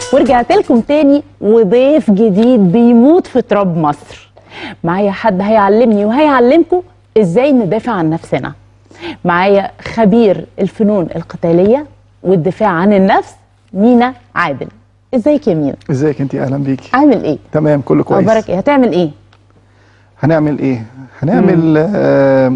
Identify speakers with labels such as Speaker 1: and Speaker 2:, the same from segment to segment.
Speaker 1: ورجعت لكم تاني وضيف جديد بيموت في تراب مصر معايا حد هيعلمني وهيعلمكم ازاي ندافع عن نفسنا معايا خبير الفنون القتالية والدفاع عن النفس مينا عادل ازيك يا مينا
Speaker 2: ازيك انت اهلا بيكي
Speaker 1: عامل ايه
Speaker 2: تمام كله كويس
Speaker 1: اخبارك ايه هتعمل ايه
Speaker 2: هنعمل ايه هنعمل آه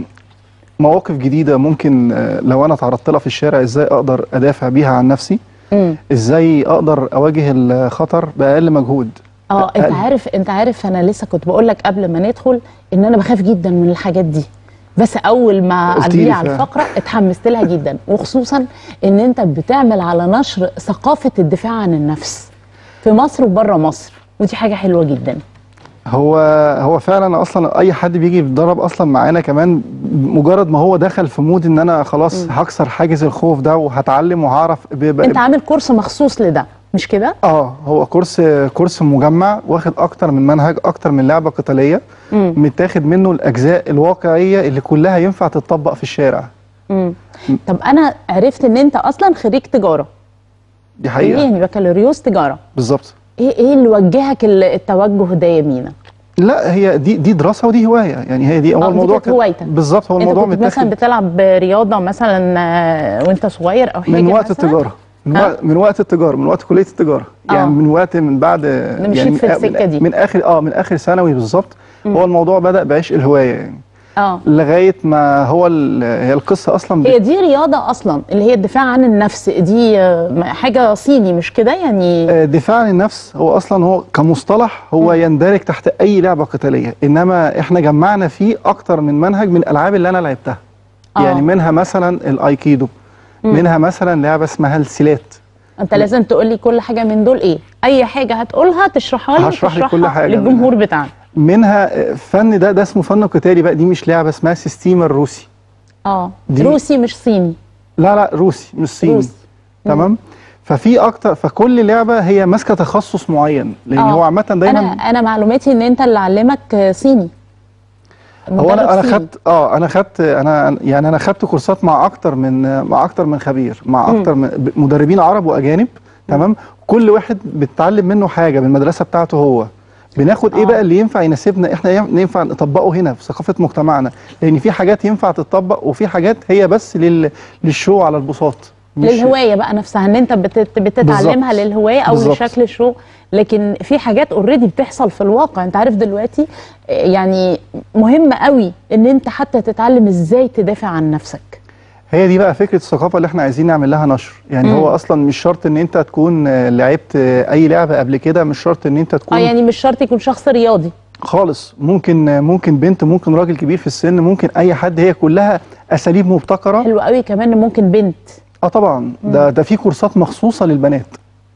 Speaker 2: مواقف جديده ممكن آه لو انا تعرضت لها في الشارع ازاي اقدر ادافع بيها عن نفسي
Speaker 1: مم.
Speaker 2: ازاي اقدر اواجه الخطر باقل مجهود
Speaker 1: اه انت
Speaker 2: أقل.
Speaker 1: عارف انت عارف انا لسه كنت بقول لك قبل ما ندخل ان انا بخاف جدا من الحاجات دي بس اول ما
Speaker 2: قلت
Speaker 1: قال لي
Speaker 2: لي
Speaker 1: على
Speaker 2: فعلا.
Speaker 1: الفقره اتحمست لها جدا وخصوصا ان انت بتعمل على نشر ثقافه الدفاع عن النفس في مصر وبره مصر ودي حاجه حلوه جدا
Speaker 2: هو هو فعلا اصلا اي حد بيجي يتدرب اصلا معانا كمان مجرد ما هو دخل في مود ان انا خلاص هكسر حاجز الخوف ده وهتعلم وهعرف بيبقى
Speaker 1: انت عامل كورس مخصوص لده مش كده
Speaker 2: اه هو كورس كورس مجمع واخد اكتر من منهج اكتر من لعبه قتاليه
Speaker 1: مم.
Speaker 2: متاخد منه الاجزاء الواقعيه اللي كلها ينفع تتطبق في الشارع
Speaker 1: مم. طب انا عرفت ان انت اصلا خريج تجاره
Speaker 2: دي
Speaker 1: ايه
Speaker 2: حقيقه
Speaker 1: يعني بكالوريوس تجاره
Speaker 2: بالظبط
Speaker 1: ايه ايه اللي وجهك ال- التوجه ده يا مينا
Speaker 2: لا هي دي دي دراسه ودي هوايه يعني هي دي
Speaker 1: آه،
Speaker 2: هو
Speaker 1: دي
Speaker 2: الموضوع
Speaker 1: كانت هوايتك.
Speaker 2: بالظبط هو
Speaker 1: انت
Speaker 2: الموضوع
Speaker 1: كنت مثلا
Speaker 2: متاخد
Speaker 1: بتلعب رياضه مثلا آه، وانت صغير او حاجه
Speaker 2: من وقت
Speaker 1: مثلاً؟
Speaker 2: التجاره من,
Speaker 1: ها؟
Speaker 2: وقت من وقت التجاره من وقت كليه التجاره
Speaker 1: آه.
Speaker 2: يعني من وقت من بعد
Speaker 1: مشيت
Speaker 2: يعني
Speaker 1: في
Speaker 2: من-
Speaker 1: السكة دي.
Speaker 2: من اخر اه من اخر ثانوي بالظبط هو الموضوع بدا بعشق الهوايه يعني
Speaker 1: اه
Speaker 2: لغايه ما هو ال- هي القصه اصلا
Speaker 1: هي دي رياضه اصلا اللي هي الدفاع عن النفس دي آه، حاجه صيني مش كده يعني
Speaker 2: آه، دفاع عن النفس هو اصلا هو كمصطلح هو يندرج تحت اي لعبه قتاليه انما احنا جمعنا فيه اكتر من منهج من الالعاب اللي انا لعبتها
Speaker 1: آه.
Speaker 2: يعني منها مثلا الايكيدو منها مثلا لعبه اسمها السيلات
Speaker 1: انت لازم تقول لي كل حاجه من دول ايه اي حاجه هتقولها تشرحها لي
Speaker 2: هشرح لك
Speaker 1: وتشرحها
Speaker 2: كل حاجة
Speaker 1: للجمهور بتاعنا
Speaker 2: منها آه، فن ده ده اسمه فن قتالي بقى دي مش لعبه اسمها سيستيما الروسي
Speaker 1: اه
Speaker 2: دي-
Speaker 1: روسي مش صيني
Speaker 2: لا لا روسي مش صيني
Speaker 1: روسي.
Speaker 2: تمام ففي اكتر فكل لعبه هي ماسكه تخصص معين لان
Speaker 1: آه.
Speaker 2: هو عامه
Speaker 1: انا
Speaker 2: دايما
Speaker 1: انا معلوماتي ان انت اللي علمك آه، صيني
Speaker 2: هو انا
Speaker 1: مدرب
Speaker 2: انا
Speaker 1: صيني.
Speaker 2: خدت اه انا خدت انا يعني انا خدت كورسات مع اكتر من مع اكتر من خبير مع اكتر من ب- مدربين عرب واجانب تمام كل واحد بتتعلم منه حاجه من المدرسه بتاعته هو بناخد ايه
Speaker 1: آه.
Speaker 2: بقى اللي ينفع يناسبنا احنا ين- ينفع نطبقه هنا في ثقافه مجتمعنا لان في حاجات ينفع تطبق وفي حاجات هي بس لل للشو على البساط مش-
Speaker 1: للهوايه بقى نفسها ان انت بتت... بتتعلمها
Speaker 2: بالظبط.
Speaker 1: للهوايه او
Speaker 2: بالظبط.
Speaker 1: لشكل شو لكن في حاجات اوريدي بتحصل في الواقع انت عارف دلوقتي آه، يعني مهم قوي ان انت حتى تتعلم ازاي تدافع عن نفسك
Speaker 2: هي دي بقى فكره الثقافه اللي احنا عايزين نعمل لها نشر يعني
Speaker 1: مم.
Speaker 2: هو اصلا مش شرط ان انت تكون آه، لعبت آه، اي لعبه قبل كده مش شرط ان انت
Speaker 1: اه
Speaker 2: تكون
Speaker 1: يعني مش شرط يكون شخص رياضي
Speaker 2: خالص ممكن ممكن بنت ممكن راجل كبير في السن ممكن اي حد هي كلها اساليب مبتكره
Speaker 1: حلو قوي كمان إن ممكن بنت
Speaker 2: اه طبعا ده ده في كورسات مخصوصه للبنات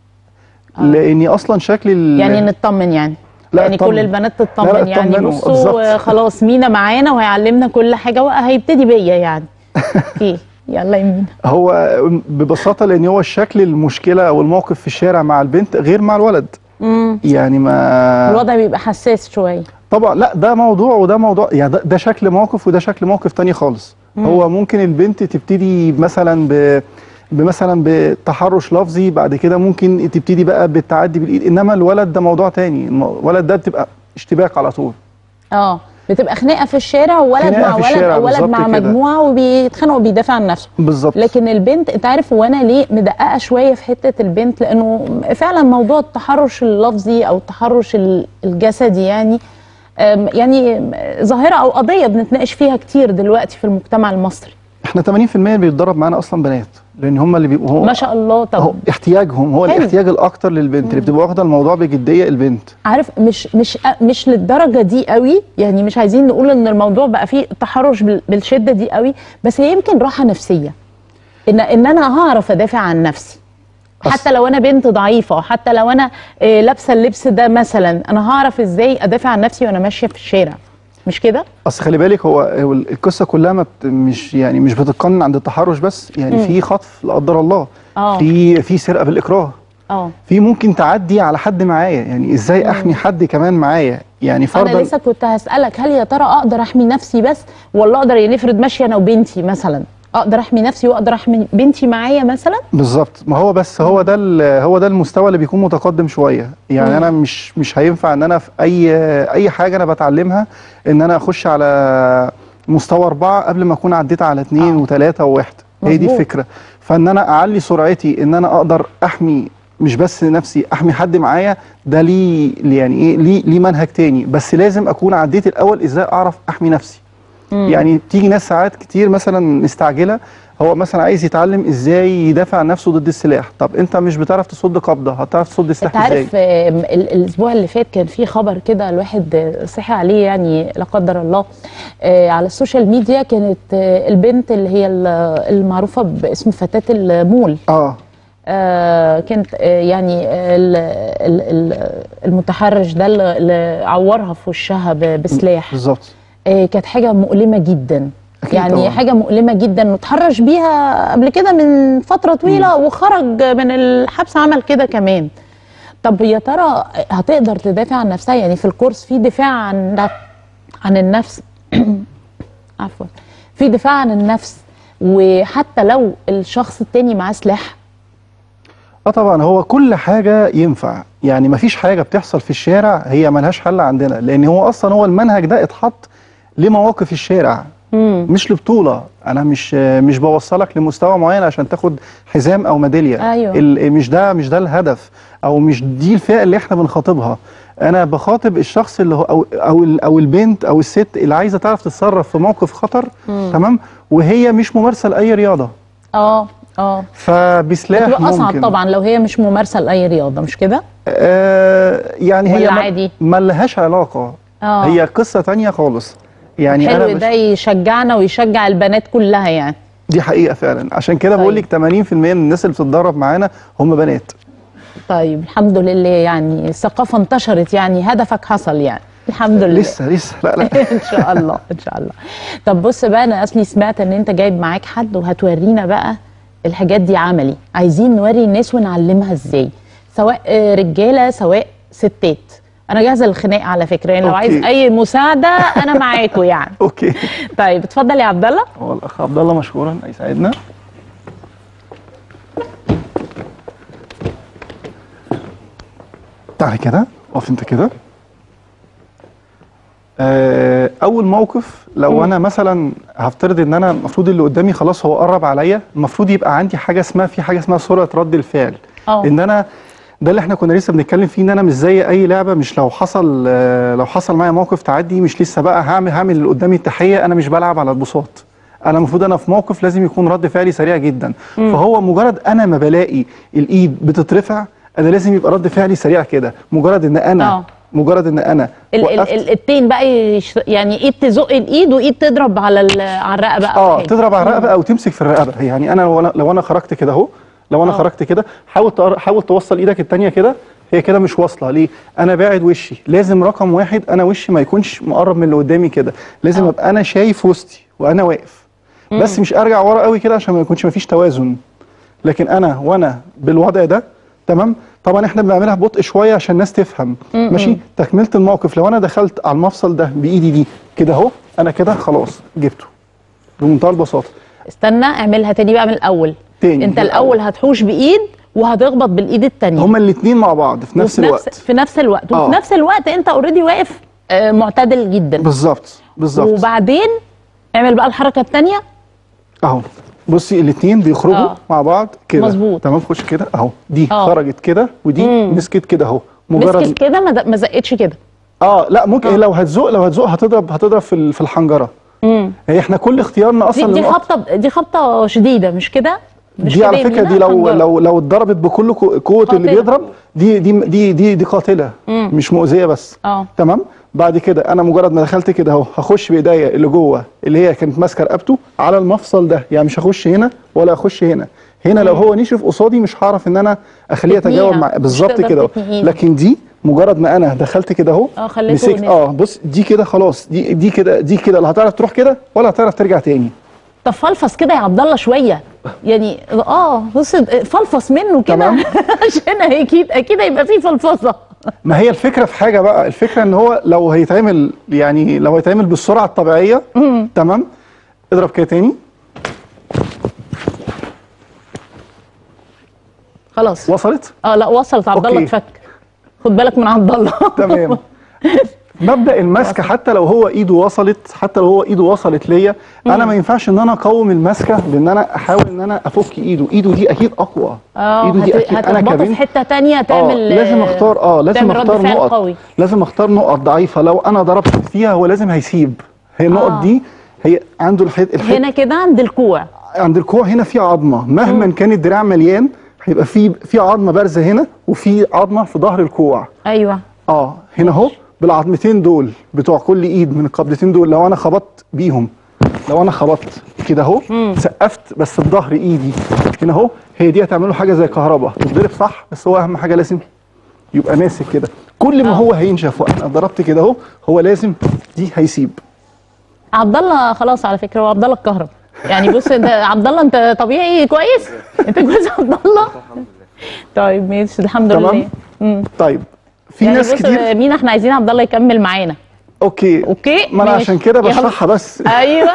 Speaker 1: آه.
Speaker 2: لاني اصلا شكل ال-
Speaker 1: يعني نطمن يعني
Speaker 2: لا
Speaker 1: يعني
Speaker 2: اطمن.
Speaker 1: كل البنات تطمن
Speaker 2: لا، لا،
Speaker 1: يعني
Speaker 2: اطمنوا،
Speaker 1: بصوا
Speaker 2: بالظبط.
Speaker 1: آه، خلاص مينا معانا وهيعلمنا كل حاجه وهيبتدي بيا يعني ايه يلا يا مينا
Speaker 2: هو ببساطه لان هو الشكل المشكله او الموقف في الشارع مع البنت غير مع الولد
Speaker 1: مم.
Speaker 2: يعني ما
Speaker 1: الوضع بيبقى حساس شويه
Speaker 2: طبعا لا ده موضوع وده موضوع يعني ده, ده شكل موقف وده شكل موقف تاني خالص هو ممكن البنت تبتدي مثلا ب بمثلا بتحرش لفظي بعد كده ممكن تبتدي بقى بالتعدي بالايد انما الولد ده موضوع تاني الم- الولد ده بتبقى اشتباك على طول
Speaker 1: اه بتبقى خناقه في الشارع وولد
Speaker 2: خناقة
Speaker 1: مع
Speaker 2: في
Speaker 1: ولد
Speaker 2: الشارع
Speaker 1: او ولد
Speaker 2: بالظبط
Speaker 1: مع
Speaker 2: كده.
Speaker 1: مجموعه وبيتخانقوا وبيدافع عن نفسه
Speaker 2: بالظبط
Speaker 1: لكن البنت انت عارف وانا ليه مدققه شويه في حته البنت لانه فعلا موضوع التحرش اللفظي او التحرش ال- الجسدي يعني أم، يعني ظاهره او قضيه بنتناقش فيها كتير دلوقتي في المجتمع المصري
Speaker 2: احنا 80% بيتدرب معانا اصلا بنات لان هم اللي بيبقوا هو
Speaker 1: ما شاء الله
Speaker 2: هو
Speaker 1: طب
Speaker 2: احتياجهم هو
Speaker 1: حلو.
Speaker 2: الاحتياج الاكتر للبنت اللي بتبقى واخده الموضوع بجديه البنت
Speaker 1: عارف مش مش مش للدرجه دي قوي يعني مش عايزين نقول ان الموضوع بقى فيه تحرش بال- بالشده دي قوي بس هي يمكن راحه نفسيه ان ان انا هعرف ادافع عن نفسي
Speaker 2: أص-
Speaker 1: حتى لو انا بنت ضعيفه حتى لو انا آه، لابسه اللبس ده مثلا انا هعرف ازاي ادافع عن نفسي وانا ماشيه في الشارع مش كده
Speaker 2: اصل خلي بالك هو هو القصه كلها ما بت مش يعني مش بتتقنن عند التحرش بس يعني في خطف لا قدر الله
Speaker 1: آه.
Speaker 2: في في سرقه بالاكراه
Speaker 1: اه
Speaker 2: في ممكن تعدي على حد معايا يعني ازاي احمي حد كمان معايا يعني
Speaker 1: انا
Speaker 2: فرضا
Speaker 1: لسه كنت هسالك هل يا ترى اقدر احمي نفسي بس ولا اقدر نفرض ماشيه انا وبنتي مثلا اقدر احمي نفسي واقدر احمي بنتي معايا مثلا
Speaker 2: بالظبط ما هو بس هو ده ال- هو ده المستوى اللي بيكون متقدم شويه يعني انا مش مش هينفع ان انا في اي اي حاجه انا بتعلمها ان انا اخش على مستوى اربعه قبل ما اكون عديت على اثنين
Speaker 1: آه.
Speaker 2: وثلاثه وواحد هي دي
Speaker 1: مظبوط.
Speaker 2: الفكره فان انا اعلي سرعتي ان انا اقدر احمي مش بس نفسي احمي حد معايا ده ليه ليه يعني ايه ليه ليه منهج تاني بس لازم اكون عديت الاول ازاي اعرف احمي نفسي يعني بتيجي ناس ساعات كتير مثلا مستعجله هو مثلا عايز يتعلم ازاي يدافع عن نفسه ضد السلاح طب انت مش بتعرف تصد قبضه هتعرف تصد
Speaker 1: انت
Speaker 2: سلاح ازاي
Speaker 1: عارف آه، ال- الاسبوع اللي فات كان في خبر كده الواحد آه، صحي عليه يعني لا قدر الله آه، على السوشيال ميديا كانت آه، البنت اللي هي ال- المعروفه باسم فتاه المول
Speaker 2: اه
Speaker 1: آه، كانت آه، يعني آه، ال- ال- ال- المتحرش ده اللي- اللي عورها في وشها ب- بسلاح
Speaker 2: بالظبط
Speaker 1: آه، كانت حاجه مؤلمه جدا
Speaker 2: أكيد
Speaker 1: يعني
Speaker 2: طبعاً.
Speaker 1: حاجه مؤلمه جدا وتحرش بيها قبل كده من فتره طويله وخرج من الحبس عمل كده كمان طب يا ترى هتقدر تدافع عن نفسها يعني في الكورس في دفاع عن عن النفس عفوا في دفاع عن النفس وحتى لو الشخص التاني معاه سلاح
Speaker 2: اه طبعا هو كل حاجه ينفع يعني مفيش حاجه بتحصل في الشارع هي ملهاش حل عندنا لان هو اصلا هو المنهج ده اتحط لمواقف الشارع مش لبطوله انا مش مش بوصلك لمستوى معين عشان تاخد حزام او ميداليه
Speaker 1: أيوة.
Speaker 2: ال- مش ده مش ده الهدف او مش دي الفئه اللي احنا بنخاطبها انا بخاطب الشخص اللي هو او او ال- او البنت او الست اللي عايزه تعرف تتصرف في موقف خطر تمام وهي مش ممارسه لاي رياضه
Speaker 1: اه اه
Speaker 2: فبسلاح
Speaker 1: بتبقى اصعب
Speaker 2: ممكن
Speaker 1: طبعا لو هي مش ممارسه لاي رياضه مش كده
Speaker 2: آه يعني هي
Speaker 1: ولا
Speaker 2: ما-
Speaker 1: عادي؟
Speaker 2: ما لهاش علاقه
Speaker 1: آه.
Speaker 2: هي قصه تانية خالص يعني
Speaker 1: حلو
Speaker 2: انا
Speaker 1: ده
Speaker 2: مش
Speaker 1: يشجعنا ويشجع البنات كلها يعني
Speaker 2: دي حقيقه فعلا عشان كده بقول
Speaker 1: طيب.
Speaker 2: لك 80% من الناس اللي بتتدرب معانا هم بنات
Speaker 1: طيب الحمد لله يعني الثقافه انتشرت يعني هدفك حصل يعني الحمد لله
Speaker 2: لسه لسه لا لا
Speaker 1: ان شاء الله ان شاء الله طب بص بقى انا اصلي سمعت ان انت جايب معاك حد وهتورينا بقى الحاجات دي عملي عايزين نوري الناس ونعلمها ازاي سواء آه، رجاله سواء ستات انا جاهزه للخناق على فكره يعني لو
Speaker 2: أوكي.
Speaker 1: عايز اي مساعده انا معاكوا يعني
Speaker 2: اوكي
Speaker 1: طيب اتفضل يا عبد الله
Speaker 2: هو الاخ عبد الله مشكورا هيساعدنا تعالى كده اقف انت كده آه، اول موقف لو انا مثلا هفترض ان انا المفروض اللي قدامي خلاص هو قرب عليا المفروض يبقى عندي حاجه اسمها في حاجه اسمها سرعه رد الفعل
Speaker 1: اه.
Speaker 2: ان انا ده اللي احنا كنا لسه بنتكلم فيه ان انا مش زي اي لعبه مش لو حصل آه، لو حصل معايا موقف تعدي مش لسه بقى هعمل هعمل اللي قدامي التحيه انا مش بلعب على البساط انا المفروض انا في موقف لازم يكون رد فعلي سريع جدا فهو مجرد انا ما بلاقي الايد بتترفع انا لازم يبقى رد فعلي سريع كده مجرد ان انا
Speaker 1: اه.
Speaker 2: مجرد ان انا
Speaker 1: ال ال
Speaker 2: وقفت
Speaker 1: ال التين بقى يش يعني ايد تزق الايد وايد تضرب على ال- على الرقبه أو
Speaker 2: اه
Speaker 1: حاجة.
Speaker 2: تضرب على الرقبه او تمسك في الرقبه يعني انا لو انا, لو أنا خرجت كده اهو لو انا
Speaker 1: اه.
Speaker 2: خرجت كده حاول تقر- حاول توصل ايدك التانيه كده هي كده مش واصله ليه انا باعد وشي لازم رقم واحد انا وشي ما يكونش مقرب من اللي قدامي كده لازم
Speaker 1: اه.
Speaker 2: ابقى انا شايف وسطي وانا واقف بس مش ارجع ورا قوي كده عشان ما يكونش ما فيش توازن لكن انا وانا بالوضع ده تمام طبعا احنا بنعملها ببطء شويه عشان الناس تفهم ماشي تكمله الموقف لو انا دخلت على المفصل ده بايدي دي كده اهو انا كده خلاص جبته بمنتهى البساطه
Speaker 1: استنى اعملها تاني بقى من الاول
Speaker 2: تاني
Speaker 1: انت
Speaker 2: من
Speaker 1: الاول هتحوش بايد وهتخبط بالايد التانيه
Speaker 2: هما الاثنين مع بعض في نفس
Speaker 1: وفي
Speaker 2: الوقت
Speaker 1: في نفس الوقت
Speaker 2: اه.
Speaker 1: وفي نفس الوقت انت اوريدي واقف آه، معتدل جدا
Speaker 2: بالظبط بالظبط
Speaker 1: وبعدين اعمل بقى الحركه الثانيه
Speaker 2: اهو بصي الاثنين بيخرجوا
Speaker 1: اه.
Speaker 2: مع بعض كده
Speaker 1: مظبوط.
Speaker 2: تمام خش كده اهو دي
Speaker 1: اه.
Speaker 2: خرجت كده ودي
Speaker 1: مم.
Speaker 2: مسكت كده اهو
Speaker 1: مسكت
Speaker 2: مجرد
Speaker 1: كده ما د- ما زقتش كده
Speaker 2: اه لا ممكن
Speaker 1: اه.
Speaker 2: لو هتزق لو هتزق هتضرب هتضرب في ال- في الحنجره
Speaker 1: امم
Speaker 2: هي احنا كل اختيارنا
Speaker 1: دي,
Speaker 2: اصلا
Speaker 1: دي
Speaker 2: للنقط-
Speaker 1: خبطه دي خبطه شديده مش كده مش
Speaker 2: دي على
Speaker 1: كده
Speaker 2: فكره
Speaker 1: يمينة
Speaker 2: دي لو
Speaker 1: حنجرة.
Speaker 2: لو لو اتضربت بكل قو- قوه اللي
Speaker 1: قاتلة.
Speaker 2: بيضرب دي دي دي دي, دي قاتله
Speaker 1: مم.
Speaker 2: مش مؤذيه بس
Speaker 1: اه
Speaker 2: تمام بعد كده انا مجرد ما دخلت كده اهو هخش بايديا اللي جوه اللي هي كانت ماسكه رقبته على المفصل ده يعني مش هخش هنا ولا اخش هنا هنا لو هو نشف قصادي مش هعرف ان انا اخليه
Speaker 1: تتنيها.
Speaker 2: يتجاوب مع
Speaker 1: مش
Speaker 2: بالظبط
Speaker 1: تقدر
Speaker 2: كده اهو.
Speaker 1: تتني إيدك.
Speaker 2: لكن دي مجرد ما انا دخلت كده اهو
Speaker 1: اه خليته
Speaker 2: مسكت
Speaker 1: نزل.
Speaker 2: اه بص دي كده خلاص دي دي كده دي كده لا هتعرف تروح كده ولا هتعرف ترجع تاني
Speaker 1: طب فلفص كده يا عبد الله شويه يعني اه بص فلفص منه كده
Speaker 2: تمام.
Speaker 1: عشان اكيد اكيد هيبقى فيه فلفصه
Speaker 2: ما هي الفكره في حاجه بقى الفكره ان هو لو هيتعمل يعني لو هيتعمل بالسرعه الطبيعيه تمام اضرب كده تاني
Speaker 1: خلاص
Speaker 2: وصلت
Speaker 1: اه لا وصلت عبد الله
Speaker 2: أوكي.
Speaker 1: اتفك خد بالك من عبد الله
Speaker 2: تمام مبدا المسكه حتى لو هو ايده وصلت حتى لو هو ايده وصلت ليا انا ما ينفعش ان انا اقاوم المسكه بان انا احاول ان انا افك ايده ايده دي اكيد اقوى
Speaker 1: اه
Speaker 2: ايده دي
Speaker 1: هت-
Speaker 2: اكيد انا
Speaker 1: هتخبطه في
Speaker 2: كبنت
Speaker 1: حته تانية
Speaker 2: اه
Speaker 1: تعمل
Speaker 2: لازم اختار اه لازم
Speaker 1: تعمل رد
Speaker 2: اختار
Speaker 1: فعل
Speaker 2: نقط
Speaker 1: قوي.
Speaker 2: لازم اختار نقط ضعيفه لو انا ضربت فيها هو لازم هيسيب هي النقط
Speaker 1: آه.
Speaker 2: دي هي عنده الحته الحته
Speaker 1: هنا كده عند الكوع
Speaker 2: عند الكوع هنا في عظمه مهما كان الدراع مليان هيبقى في في عظمه بارزه هنا وفي عظمه في ظهر الكوع
Speaker 1: ايوه
Speaker 2: اه هنا اهو بالعظمتين دول بتوع كل ايد من القبضتين دول لو انا خبطت بيهم لو انا خبطت كده اهو سقفت بس بظهر ايدي هنا اهو هي دي هتعمل له حاجه زي كهرباء تتضرب صح بس هو اهم حاجه لازم يبقى ماسك كده كل ما
Speaker 1: آه.
Speaker 2: هو هينشف وانا ضربت كده اهو هو لازم دي هيسيب
Speaker 1: عبد الله خلاص على فكره هو عبد الله الكهرب يعني بص انت عبد الله انت طبيعي كويس انت كويس عبد الله طيب ماشي الحمد
Speaker 2: تمام.
Speaker 1: لله مم.
Speaker 2: طيب في
Speaker 1: يعني
Speaker 2: ناس
Speaker 1: بص
Speaker 2: كتير
Speaker 1: مين احنا عايزين عبد الله يكمل معانا
Speaker 2: اوكي
Speaker 1: اوكي
Speaker 2: ما انا
Speaker 1: ماشي.
Speaker 2: عشان كده
Speaker 1: يلا.
Speaker 2: بشرحها بس
Speaker 1: ايوه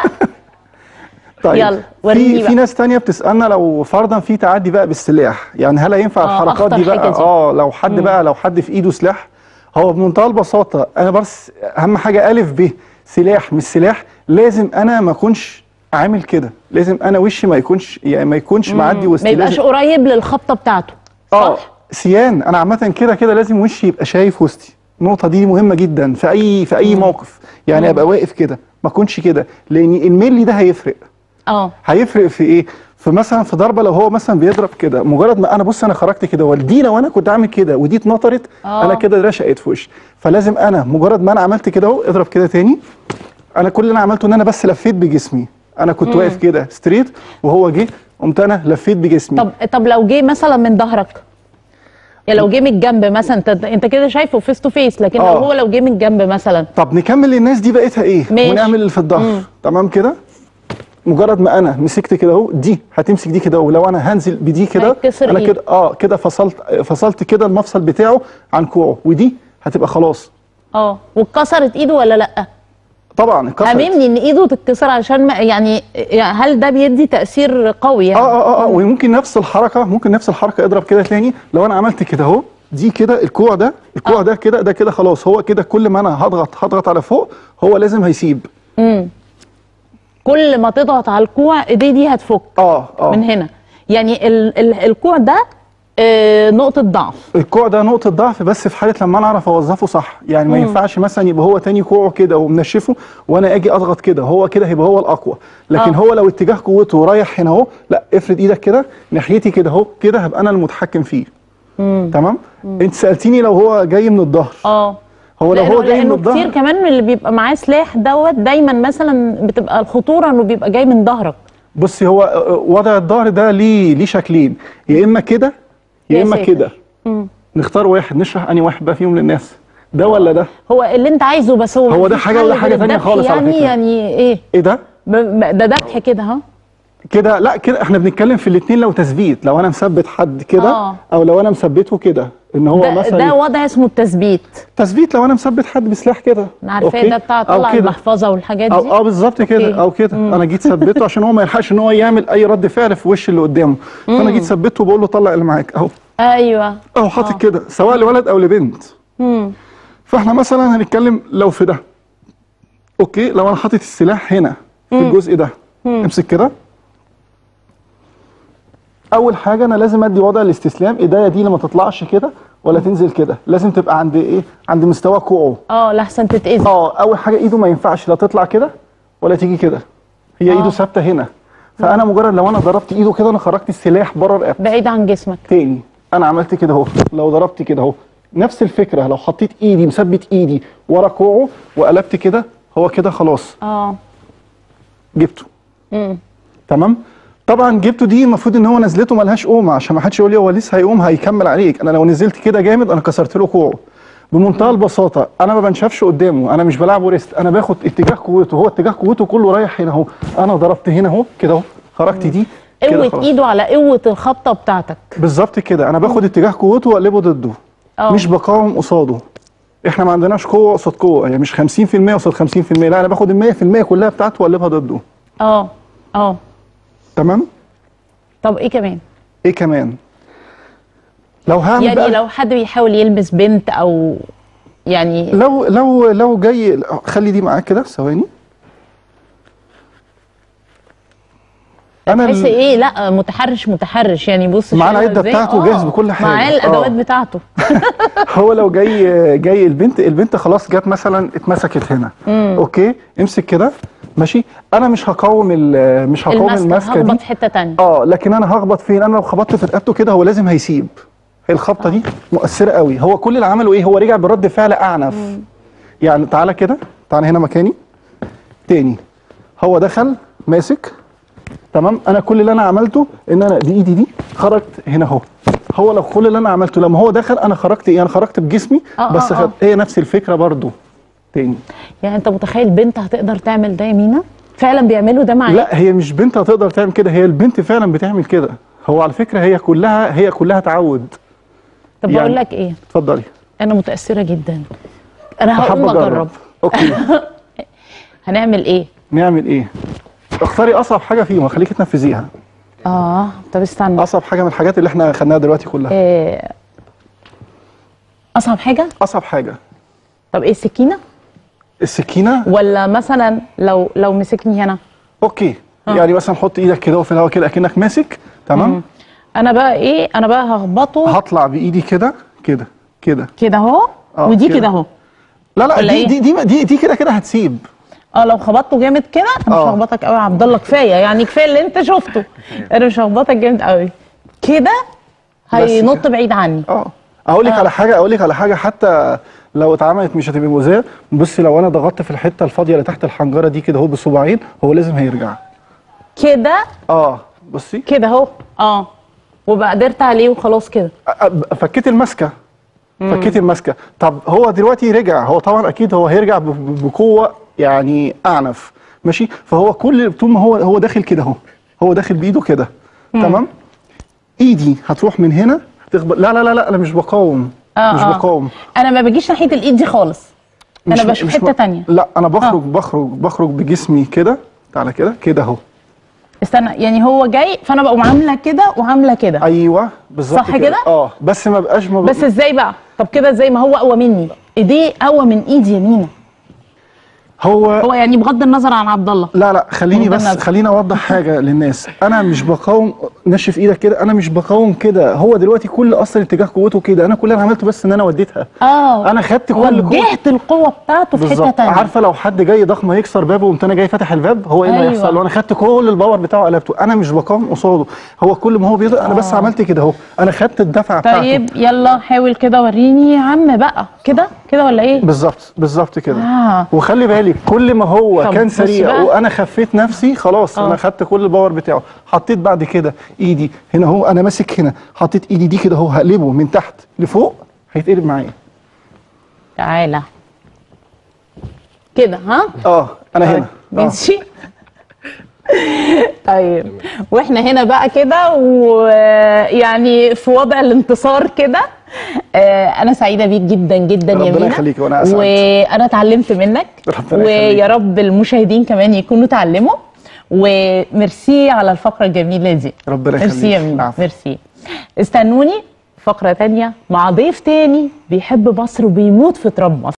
Speaker 2: طيب
Speaker 1: يلا، وريني
Speaker 2: في
Speaker 1: بقى.
Speaker 2: في ناس تانية بتسالنا لو فرضا في تعدي بقى بالسلاح يعني هل هينفع
Speaker 1: آه،
Speaker 2: الحركات
Speaker 1: أخطر
Speaker 2: دي
Speaker 1: حاجة
Speaker 2: بقى
Speaker 1: دي.
Speaker 2: اه لو حد بقى لو حد في ايده سلاح هو بمنتهى البساطه انا بس اهم حاجه الف ب سلاح مش سلاح لازم انا ما اكونش عامل كده لازم انا وشي ما يكونش يعني ما يكونش معدي وسط
Speaker 1: ما يبقاش
Speaker 2: لازم-
Speaker 1: قريب للخبطه بتاعته
Speaker 2: اه
Speaker 1: صح
Speaker 2: سيان انا عامه كده كده لازم وشي يبقى شايف وسطي النقطه دي مهمه جدا في اي في اي موقف يعني ابقى واقف كده ما اكونش كده لان الملي ده هيفرق
Speaker 1: اه
Speaker 2: هيفرق في ايه في مثلا في ضربه لو هو مثلا بيضرب كده مجرد ما انا بص انا خرجت كده ودي لو انا كنت عامل كده ودي اتنطرت
Speaker 1: آه.
Speaker 2: انا كده رشقت في وشي فلازم انا مجرد ما انا عملت كده اهو اضرب كده تاني انا كل اللي انا عملته ان انا بس لفيت بجسمي انا كنت واقف كده ستريت وهو جه قمت انا لفيت بجسمي
Speaker 1: طب طب لو جه مثلا من ظهرك يعني لو جه من الجنب مثلا انت انت كده شايفه فيس تو فيس لكن لو
Speaker 2: آه.
Speaker 1: هو لو جه من الجنب مثلا
Speaker 2: طب نكمل للناس دي بقيتها ايه
Speaker 1: ماشي.
Speaker 2: ونعمل اللي في الظهر تمام كده مجرد ما انا مسكت كده اهو دي هتمسك دي كده ولو انا هنزل بدي كده
Speaker 1: هيتكسر
Speaker 2: انا
Speaker 1: إيد.
Speaker 2: كده اه كده فصلت فصلت كده المفصل بتاعه عن كوعه ودي هتبقى خلاص
Speaker 1: اه واتكسرت ايده ولا لا
Speaker 2: طبعا اتكسرت
Speaker 1: اممني ان ايده تتكسر عشان ما يعني يعني هل ده بيدي تاثير قوي يعني
Speaker 2: اه اه اه وممكن نفس الحركه ممكن نفس الحركه اضرب كده تاني لو انا عملت كده اهو دي كده الكوع ده الكوع ده كده ده كده خلاص هو كده كل ما انا هضغط هضغط على فوق هو لازم هيسيب
Speaker 1: كل ما تضغط على الكوع ايديه دي هتفك
Speaker 2: اه اه
Speaker 1: من هنا يعني ال ال الكوع ده آه نقطه ضعف
Speaker 2: الكوع ده نقطة ضعف بس في حالة لما انا اعرف اوظفه صح، يعني ما ينفعش مثلا يبقى هو تاني كوعه كده ومنشفه وانا اجي اضغط كده، هو كده هيبقى هو الاقوى، لكن
Speaker 1: آه.
Speaker 2: هو لو اتجاه قوته رايح هنا اهو، لا افرد ايدك كده ناحيتي كده اهو، كده هبقى انا المتحكم فيه. تمام؟ انت سألتيني لو هو جاي من الظهر،
Speaker 1: اه
Speaker 2: هو لو هو
Speaker 1: لأنه-
Speaker 2: جاي من
Speaker 1: لأنه كتير
Speaker 2: الظهر
Speaker 1: كمان من اللي بيبقى معاه سلاح دوت دايما مثلا بتبقى الخطوره انه بيبقى جاي من ظهرك
Speaker 2: بصي هو آه، وضع الظهر ده ليه ليه شكلين، يا اما كده يا
Speaker 1: يا
Speaker 2: اما
Speaker 1: ساتر.
Speaker 2: كده. نختار واحد نشرح انهي واحد بقى فيهم للناس. ده ولا ده؟
Speaker 1: هو اللي انت عايزه بس هو
Speaker 2: هو ده
Speaker 1: مفيش
Speaker 2: حاجة
Speaker 1: حل
Speaker 2: وده حاجة
Speaker 1: غير
Speaker 2: تانية
Speaker 1: الذبح
Speaker 2: خالص على
Speaker 1: يعني
Speaker 2: فكرة.
Speaker 1: يعني ايه
Speaker 2: ايه ده؟
Speaker 1: ب- ب- ده ذبح كده ها
Speaker 2: كده لا كده احنا بنتكلم في الاثنين لو تثبيت لو انا مثبت حد كده
Speaker 1: آه.
Speaker 2: او لو انا مثبته كده ان هو
Speaker 1: ده,
Speaker 2: مثلا
Speaker 1: ده وضع اسمه التثبيت
Speaker 2: تثبيت لو انا مثبت حد بسلاح كده
Speaker 1: انا عارفاه
Speaker 2: أوكي؟
Speaker 1: ده بتاع
Speaker 2: أو
Speaker 1: طلع
Speaker 2: كده.
Speaker 1: المحفظه والحاجات دي
Speaker 2: او اه بالظبط كده
Speaker 1: أوكي.
Speaker 2: او كده انا جيت ثبته عشان هو ما يلحقش ان هو يعمل اي رد فعل في وش اللي قدامه فانا جيت ثبته وبقول له طلع اللي معاك اهو
Speaker 1: ايوه
Speaker 2: اهو حاطط كده سواء لولد او لبنت
Speaker 1: مم.
Speaker 2: فاحنا مثلا هنتكلم لو في ده اوكي لو انا حاطط السلاح هنا في الجزء ده امسك كده اول حاجه انا لازم ادي وضع الاستسلام ايديا دي لما تطلعش كده ولا تنزل كده لازم تبقى عند ايه عند مستوى كوعه
Speaker 1: اه لحسن تتاذي
Speaker 2: اه اول حاجه ايده ما ينفعش لا تطلع كده ولا تيجي كده هي
Speaker 1: آه.
Speaker 2: ايده ثابته هنا فانا مجرد لو انا ضربت ايده كده انا خرجت السلاح بره رقبتي
Speaker 1: بعيد عن جسمك
Speaker 2: تاني انا عملت كده اهو لو ضربت كده اهو نفس الفكره لو حطيت ايدي مثبت ايدي ورا كوعه وقلبت كده هو كده خلاص
Speaker 1: اه
Speaker 2: جبته
Speaker 1: مم.
Speaker 2: تمام طبعا جبته دي المفروض ان هو نزلته ملهاش قومه عشان ما حدش يقول لي هو لسه هيقوم هيكمل عليك انا لو نزلت كده جامد انا كسرت له كوعه بمنتهى البساطه انا ما بنشافش قدامه انا مش بلعبه ريست انا باخد اتجاه قوته هو اتجاه قوته كله رايح هنا اهو انا ضربت هنا اهو كده اهو خرجت دي كده
Speaker 1: قوه
Speaker 2: خلاص.
Speaker 1: ايده على قوه الخبطه بتاعتك
Speaker 2: بالظبط كده انا باخد اتجاه قوته واقلبه ضده
Speaker 1: اه.
Speaker 2: مش بقاوم قصاده احنا ما عندناش قوه قصاد قوه يعني مش 50% قصاد 50% لا انا باخد ال 100% كلها بتاعته واقلبها ضده
Speaker 1: اه اه
Speaker 2: تمام
Speaker 1: طب ايه كمان
Speaker 2: ايه كمان لو هعمل
Speaker 1: يعني
Speaker 2: بقى
Speaker 1: لو حد بيحاول يلمس بنت او يعني
Speaker 2: لو لو لو جاي خلي دي معاك كده ثواني انا
Speaker 1: تحس
Speaker 2: ال-
Speaker 1: ايه لا متحرش متحرش يعني بص
Speaker 2: معاه
Speaker 1: شايله
Speaker 2: العدة
Speaker 1: إزاي؟
Speaker 2: بتاعته
Speaker 1: آه،
Speaker 2: جاهز بكل حاجة.
Speaker 1: معاه الادوات
Speaker 2: آه.
Speaker 1: بتاعته
Speaker 2: هو لو جاي جاي البنت البنت خلاص جت مثلا اتمسكت هنا اوكي امسك كده ماشي انا مش هقاوم ال- مش هقاوم
Speaker 1: الماسكه
Speaker 2: الماسكه
Speaker 1: هخبط
Speaker 2: دي
Speaker 1: في حته تانية
Speaker 2: اه لكن انا هخبط فين انا لو خبطت في رقبته كده هو لازم هيسيب هي الخبطه دي مؤثره قوي هو كل اللي عمله ايه هو رجع برد فعل اعنف يعني تعالى كده تعالى هنا مكاني تاني هو دخل ماسك تمام انا كل اللي انا عملته ان انا دي ايدي دي خرجت هنا اهو هو لو كل اللي انا عملته لما هو دخل انا خرجت ايه انا خرجت بجسمي
Speaker 1: آه،
Speaker 2: بس
Speaker 1: آه،
Speaker 2: خد...
Speaker 1: آه.
Speaker 2: هي نفس الفكره برضو تاني
Speaker 1: يعني انت متخيل بنت هتقدر تعمل ده يا مينا فعلا بيعملوا ده معاك
Speaker 2: لا هي مش بنت هتقدر تعمل كده هي البنت فعلا بتعمل كده هو على فكره هي كلها هي كلها تعود
Speaker 1: طب
Speaker 2: يعني-
Speaker 1: بقول لك ايه
Speaker 2: اتفضلي
Speaker 1: انا متاثره جدا انا
Speaker 2: حابه
Speaker 1: هقوم اجرب
Speaker 2: اوكي
Speaker 1: هنعمل ايه
Speaker 2: نعمل ايه اختاري اصعب حاجه فيهم خليكي تنفذيها
Speaker 1: اه طب استنى
Speaker 2: اصعب حاجه من الحاجات اللي احنا خدناها دلوقتي كلها
Speaker 1: إيه اصعب حاجه
Speaker 2: اصعب حاجه
Speaker 1: طب ايه السكينه
Speaker 2: السكينه
Speaker 1: ولا مثلا لو لو مسكني هنا
Speaker 2: اوكي يعني مثلا حط ايدك كده وفي الهواء كده اكنك ماسك تمام
Speaker 1: انا بقى ايه انا بقى هخبطه
Speaker 2: هطلع بايدي كده كده كده
Speaker 1: كده اهو
Speaker 2: آه،
Speaker 1: ودي
Speaker 2: كده.
Speaker 1: كده اهو
Speaker 2: لا لا
Speaker 1: ولا
Speaker 2: دي,
Speaker 1: إيه؟
Speaker 2: دي دي دي دي كده كده هتسيب
Speaker 1: اه لو خبطته جامد كده انا مش
Speaker 2: آه.
Speaker 1: هخبطك قوي يا عبد الله كفايه يعني كفايه اللي انت شفته انا مش هخبطك جامد قوي كده هينط
Speaker 2: كده.
Speaker 1: بعيد عني
Speaker 2: اه اقول لك على حاجه اقول لك على حاجه حتى لو اتعملت مش هتبقى مؤذيه بصي لو انا ضغطت في الحته الفاضيه اللي تحت الحنجره دي كده اهو بصباعين هو لازم هيرجع
Speaker 1: كده
Speaker 2: اه بصي
Speaker 1: كده اهو اه وبقى قدرت عليه وخلاص كده
Speaker 2: أ- أ- فكيت الماسكه فكيت الماسكه طب هو دلوقتي رجع هو طبعا اكيد هو هيرجع ب- ب- بقوه يعني اعنف ماشي فهو كل طول ما هو هو داخل كده اهو هو داخل بايده كده تمام ايدي هتروح من هنا تخبط لا لا لا لا انا مش بقاوم
Speaker 1: آه
Speaker 2: مش
Speaker 1: آه.
Speaker 2: بقاوم
Speaker 1: انا ما بجيش ناحيه الايد دي خالص انا
Speaker 2: مش-
Speaker 1: بشوف
Speaker 2: مش
Speaker 1: حته
Speaker 2: ب-
Speaker 1: تانية
Speaker 2: لا انا بخرج بخرج بخرج بجسمي كده تعالى كده كده اهو
Speaker 1: استنى يعني هو جاي فانا بقوم عامله كده وعامله كده
Speaker 2: ايوه بالظبط
Speaker 1: صح كده؟
Speaker 2: اه بس ما بقاش ما
Speaker 1: بس ازاي بقى طب كده ازاي ما هو اقوى مني ايديه اقوى من ايدي يمينه
Speaker 2: هو
Speaker 1: هو يعني بغض النظر عن عبد الله
Speaker 2: لا لا خليني
Speaker 1: من
Speaker 2: بس
Speaker 1: النظر.
Speaker 2: خليني اوضح حاجه للناس انا مش بقاوم نشف ايدك كده انا مش بقاوم كده هو دلوقتي كل اصلا اتجاه قوته كده انا كل اللي عملته بس ان انا وديتها
Speaker 1: اه
Speaker 2: انا خدت كل قوة
Speaker 1: وجهت القوه بتاعته في حته
Speaker 2: بالظبط
Speaker 1: تانية
Speaker 2: عارفه لو حد جاي ضخم هيكسر بابه وقمت انا جاي فاتح الباب هو ايه اللي
Speaker 1: أيوة.
Speaker 2: هيحصل له انا خدت كل الباور بتاعه قلبته انا مش بقاوم قصاده هو كل ما هو بيضرب انا بس
Speaker 1: آه.
Speaker 2: عملت كده اهو انا خدت الدفعه بتاعته
Speaker 1: طيب يلا حاول كده وريني يا عم بقى كده كده ولا ايه
Speaker 2: بالظبط بالظبط كده
Speaker 1: آه.
Speaker 2: وخلي بالك كل ما هو
Speaker 1: طب
Speaker 2: كان
Speaker 1: بص
Speaker 2: سريع
Speaker 1: بقى.
Speaker 2: وانا خفيت نفسي خلاص
Speaker 1: آه.
Speaker 2: انا خدت كل الباور بتاعه حطيت بعد كده ايدي هنا اهو انا ماسك هنا حطيت ايدي دي كده اهو هقلبه من تحت لفوق هيتقلب معايا
Speaker 1: تعالى كده ها
Speaker 2: اه انا هنا آه.
Speaker 1: ماشي طيب واحنا هنا بقى كده ويعني في وضع الانتصار كده آه، انا سعيده بيك جدا جدا يا
Speaker 2: ربنا
Speaker 1: مينا
Speaker 2: يخليكي وأنا أسعد.
Speaker 1: وانا اتعلمت منك
Speaker 2: ربنا
Speaker 1: ويا
Speaker 2: يخليك.
Speaker 1: رب المشاهدين كمان يكونوا اتعلموا وميرسي على الفقره الجميله دي
Speaker 2: ربنا
Speaker 1: ميرسي يا
Speaker 2: يخليك.
Speaker 1: مينا
Speaker 2: العفو.
Speaker 1: ميرسي استنوني فقره تانية مع ضيف تاني بيحب مصر وبيموت في تراب مصر